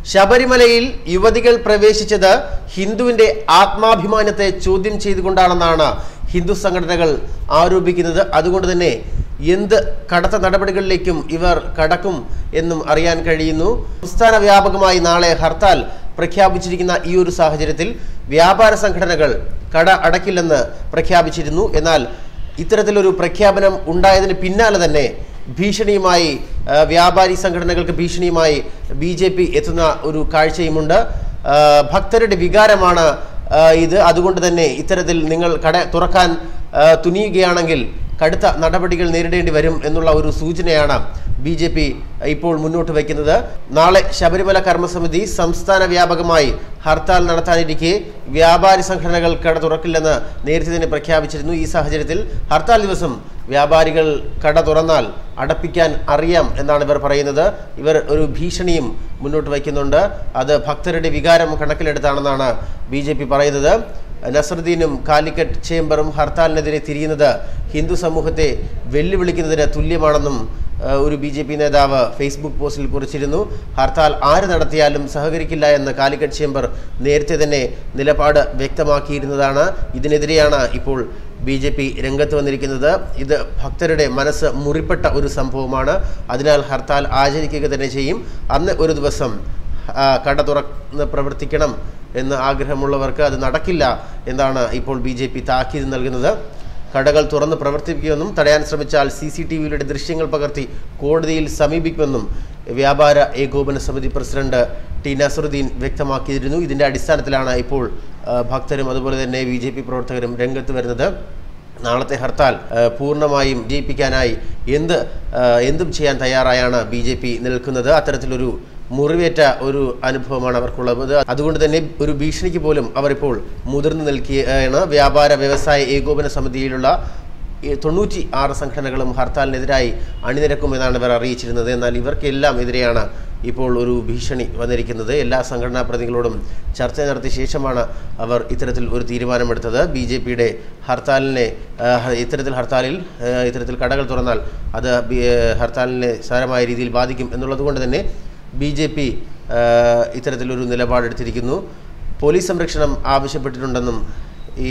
ശബരിമലയിൽ യുവതികൾ പ്രവേശിച്ചത് ഹിന്ദുവിന്റെ ആത്മാഭിമാനത്തെ ചോദ്യം ചെയ്തുകൊണ്ടാണെന്നാണ് ഹിന്ദു സംഘടനകൾ ആരോപിക്കുന്നത് അതുകൊണ്ട് തന്നെ എന്ത് കടത്ത നടപടികളിലേക്കും ഇവർ കടക്കും എന്നും അറിയാൻ കഴിയുന്നു സംസ്ഥാന വ്യാപകമായി നാളെ ഹർത്താൽ പ്രഖ്യാപിച്ചിരിക്കുന്ന ഈ ഒരു സാഹചര്യത്തിൽ വ്യാപാര സംഘടനകൾ കട അടയ്ക്കില്ലെന്ന് പ്രഖ്യാപിച്ചിരുന്നു എന്നാൽ ഇത്തരത്തിലൊരു പ്രഖ്യാപനം ഉണ്ടായതിന് പിന്നാലെ തന്നെ ഭീഷണിയുമായി ആ, വ്യാപാരി സംഘടനകൾക്ക് ഭീഷണിയുമായി ബി ജെ പി എത്തുന്ന ഒരു കാഴ്ചയുമുണ്ട് ആ, ഭക്തരുടെ വികാരമാണ് ആ, ഇത് അതുകൊണ്ട് തന്നെ ഇത്തരത്തിൽ നിങ്ങൾ കട തുറക്കാൻ ആ, തുനിയുകയാണെങ്കിൽ കടുത്ത നടപടികൾ നേരിടേണ്ടി വരും എന്നുള്ള ഒരു സൂചനയാണ് ബി ജെ പി ഇപ്പോൾ മുന്നോട്ട് വയ്ക്കുന്നത് നാളെ ശബരിമല കർമ്മസമിതി സംസ്ഥാന വ്യാപകമായി ഹർത്താൽ നടത്താനിരിക്കെ വ്യാപാരി സംഘടനകൾ കട തുറക്കില്ലെന്ന് നേരത്തെ തന്നെ പ്രഖ്യാപിച്ചിരുന്നു ഈ സാഹചര്യത്തിൽ ഹർത്താൽ ദിവസം വ്യാപാരികൾ കട തുറന്നാൽ അടപ്പിക്കാൻ അറിയാം എന്നാണ് ഇവർ പറയുന്നത് ഇവർ ഒരു ഭീഷണിയും മുന്നോട്ട് വയ്ക്കുന്നുണ്ട് അത് ഭക്തരുടെ വികാരം കണക്കിലെടുത്താണെന്നാണ് ബി ജെ പി പറയുന്നത് നസറുദ്ദീനും കാലിക്കറ്റ് ചേംബറും ഹർത്താലിനെതിരെ തിരിയുന്നത് ഹിന്ദു സമൂഹത്തെ വെല്ലുവിളിക്കുന്നതിന് തുല്യമാണെന്നും ആ, ഒരു ബി ജെ പി നേതാവ് ഫേസ്ബുക്ക് പോസ്റ്റിൽ കുറിച്ചിരുന്നു ഹർത്താൽ ആര് നടത്തിയാലും സഹകരിക്കില്ല എന്ന് കാലിക്കറ്റ് ചേംബർ നേരത്തെ തന്നെ നിലപാട് വ്യക്തമാക്കിയിരുന്നതാണ് ഇതിനെതിരെയാണ് ഇപ്പോൾ ബി ജെ പി രംഗത്ത് വന്നിരിക്കുന്നത് ഇത് ഭക്തരുടെ മനസ്സ് മുറിപ്പെട്ട ഒരു സംഭവമാണ് അതിനാൽ ഹർത്താൽ ആചരിക്കുക തന്നെ ചെയ്യും അന്ന് ഒരു ദിവസം ആ, കട തുറന്ന് പ്രവർത്തിക്കണം എന്ന് ആഗ്രഹമുള്ളവർക്ക് അത് നടക്കില്ല എന്നാണ് ഇപ്പോൾ ബി ജെ പി താക്കീത് നൽകുന്നത് കടകൾ തുറന്ന് പ്രവർത്തിപ്പിക്കുമെന്നും തടയാൻ ശ്രമിച്ചാൽ സി സി ടി വിയിലൂടെ ദൃശ്യങ്ങൾ പകർത്തി കോടതിയിൽ സമീപിക്കുമെന്നും വ്യാപാര ഏകോപന സമിതി പ്രസിഡന്റ് ടി നസറുദ്ദീൻ വ്യക്തമാക്കിയിരുന്നു ഇതിന്റെ അടിസ്ഥാനത്തിലാണ് ഇപ്പോൾ ആ, ഭക്തരും അതുപോലെ തന്നെ ബി ജെ പി പ്രവർത്തകരും രംഗത്ത് വരുന്നത് നാളത്തെ ഹർത്താൽ ആ, പൂർണ്ണമായും ജയിപ്പിക്കാനായി എന്ത് ആ, എന്തും ചെയ്യാൻ തയ്യാറായാണ് ബി ജെ പി നിൽക്കുന്നത് അത്തരത്തിലൊരു മുറിവേറ്റ ഒരു അനുഭവമാണ് അവർക്കുള്ളത് അതുകൊണ്ട് തന്നെ ഒരു ഭീഷണിക്ക് പോലും അവർ ഇപ്പോൾ മുതിർന്നു നിൽക്കുകയാണ് വ്യാപാര വ്യവസായ ഏകോപന സമിതിയിലുള്ള ഈ തൊണ്ണൂറ്റി ആറ് സംഘടനകളും ഹർത്താലിനെതിരായി അണിനിരക്കുമെന്നാണ് ഇവർ അറിയിച്ചിരുന്നത് എന്നാൽ ഇവർക്കെല്ലാം എതിരെയാണ് ഇപ്പോൾ ഒരു ഭീഷണി വന്നിരിക്കുന്നത് എല്ലാ സംഘടനാ പ്രതികളോടും ചർച്ച നടത്തിയ ശേഷമാണ് അവർ ഇത്തരത്തിൽ ഒരു തീരുമാനമെടുത്തത് ബി ജെ പിയുടെ ഹർത്താലിനെ ആ, ഇത്തരത്തിൽ ഹർത്താലിൽ ആ, ഇത്തരത്തിൽ കടകൾ തുറന്നാൽ അത് ബി- ഹർത്താലിനെ സാരമായ രീതിയിൽ ബാധിക്കും എന്നുള്ളത് കൊണ്ട് തന്നെ ബി ജെ പി ഇത്തരത്തിലൊരു നിലപാടെടുത്തിരിക്കുന്നു പോലീസ് സംരക്ഷണം ആവശ്യപ്പെട്ടിട്ടുണ്ടെന്നും ഈ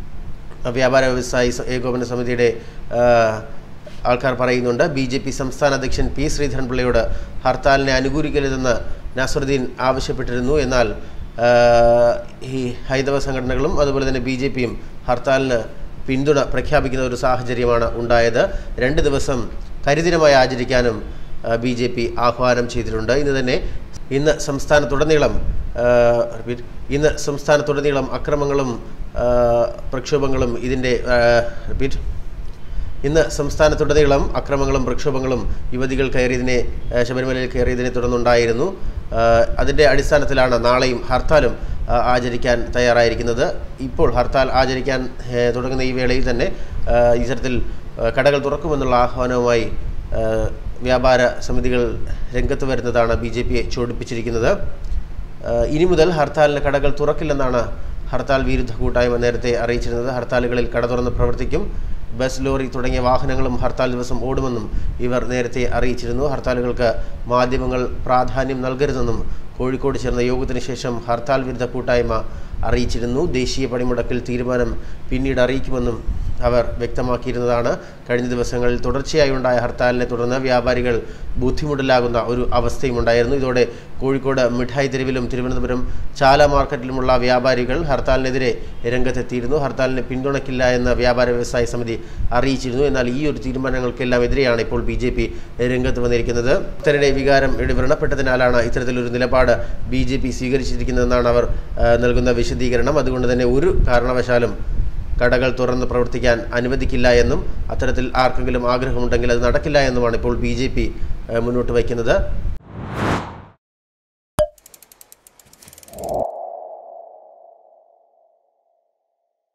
വ്യാപാര വ്യവസായി സ- ഏകോപന സമിതിയുടെ ആ, ആൾക്കാർ പറയുന്നുണ്ട് ബി ജെ പി സംസ്ഥാന അധ്യക്ഷൻ പി ശ്രീധരൻപിള്ളയോട് ഹർത്താലിനെ അനുകൂലിക്കരുതെന്ന് നസറുദ്ദീൻ ആവശ്യപ്പെട്ടിരുന്നു എന്നാൽ ആ, ഈ ഹൈന്ദവ സംഘടനകളും അതുപോലെ തന്നെ ബി ജെ പിയും ഹർത്താലിന് പിന്തുണ പ്രഖ്യാപിക്കുന്ന ഒരു സാഹചര്യമാണ് ഉണ്ടായത് രണ്ട് ദിവസം കരിദിനമായി ആചരിക്കാനും ബി ജെ പി ആഹ്വാനം ചെയ്തിട്ടുണ്ട് ഇന്ന് തന്നെ ഇന്ന് സംസ്ഥാനത്തുടനീളം ആ, repeat. ഇന്ന് സംസ്ഥാനത്തുടനീളം അക്രമങ്ങളും ആ, പ്രക്ഷോഭങ്ങളും ഇതിൻ്റെ റിപ്പീറ്റ് ഇന്ന് സംസ്ഥാനത്തുടനീളം അക്രമങ്ങളും പ്രക്ഷോഭങ്ങളും യുവതികൾ കയറിയതിനെ ആ, ശബരിമലയിൽ കയറിയതിനെ തുടർന്നുണ്ടായിരുന്നു ആ, അതിൻ്റെ അടിസ്ഥാനത്തിലാണ് നാളെയും ഹർത്താലും ആ, ആചരിക്കാൻ തയ്യാറായിരിക്കുന്നത് ഇപ്പോൾ ഹർത്താൽ ആചരിക്കാൻ ഏ, തുടങ്ങുന്ന ഈ വേളയിൽ തന്നെ ആ, ഇത്തരത്തിൽ ആ, കടകൾ തുറക്കുമെന്നുള്ള ആഹ്വാനവുമായി ആ, വ്യാപാര സമിതികൾ രംഗത്ത് വരുന്നതാണ് ബി ജെ പിയെ ചൂടിപ്പിച്ചിരിക്കുന്നത് ഏഹ് ഇനി മുതൽ ഹർത്താലിന് കടകൾ തുറക്കില്ലെന്നാണ് ഹർത്താൽ വിരുദ്ധ കൂട്ടായ്മ നേരത്തെ അറിയിച്ചിരുന്നത് ഹർത്താലുകളിൽ കട തുറന്ന് പ്രവർത്തിക്കും ബസ് ലോറി തുടങ്ങിയ വാഹനങ്ങളും ഹർത്താൽ ദിവസം ഓടുമെന്നും ഇവർ നേരത്തെ അറിയിച്ചിരുന്നു ഹർത്താലുകൾക്ക് മാധ്യമങ്ങൾ പ്രാധാന്യം നൽകരുതെന്നും കോഴിക്കോട് ചേർന്ന യോഗത്തിന് ശേഷം ഹർത്താൽ വിരുദ്ധ കൂട്ടായ്മ അറിയിച്ചിരുന്നു ദേശീയ പണിമുടക്കിൽ തീരുമാനം പിന്നീട് അറിയിക്കുമെന്നും അവർ വ്യക്തമാക്കിയിരുന്നതാണ് കഴിഞ്ഞ ദിവസങ്ങളിൽ തുടർച്ചയായി ഉണ്ടായ ഹർത്താലിനെ തുടർന്ന് വ്യാപാരികൾ ബുദ്ധിമുട്ടിലാകുന്ന ഒരു അവസ്ഥയും ഉണ്ടായിരുന്നു ഇതോടെ കോഴിക്കോട് മിഠായി തെരുവിലും തിരുവനന്തപുരം ചാല മാർക്കറ്റിലുമുള്ള വ്യാപാരികൾ ഹർത്താലിനെതിരെ രംഗത്തെത്തിയിരുന്നു ഹർത്താലിനെ പിന്തുണയ്ക്കില്ല എന്ന് വ്യാപാര വ്യവസായ സമിതി അറിയിച്ചിരുന്നു എന്നാൽ ഈ ഒരു തീരുമാനങ്ങൾക്കെല്ലാം എതിരെയാണ് ഇപ്പോൾ ബി ജെ പി രംഗത്ത് വന്നിരിക്കുന്നത് ഭക്തരുടെ വികാരം ഇവിടെ വ്രണപ്പെട്ടതിനാലാണ് ഇത്തരത്തിലൊരു നിലപാട് ബി ജെ പി സ്വീകരിച്ചിരിക്കുന്നതെന്നാണ് അവർ ആ, നൽകുന്ന വിശദീകരണം അതുകൊണ്ട് തന്നെ ഒരു കാരണവശാലും കടകൾ തുറന്ന് പ്രവർത്തിക്കാൻ അനുവദിക്കില്ല എന്നും അത്തരത്തിൽ ആർക്കെങ്കിലും ആഗ്രഹമുണ്ടെങ്കിൽ അത് നടക്കില്ല എന്നുമാണ് ഇപ്പോൾ ബി മുന്നോട്ട് വയ്ക്കുന്നത്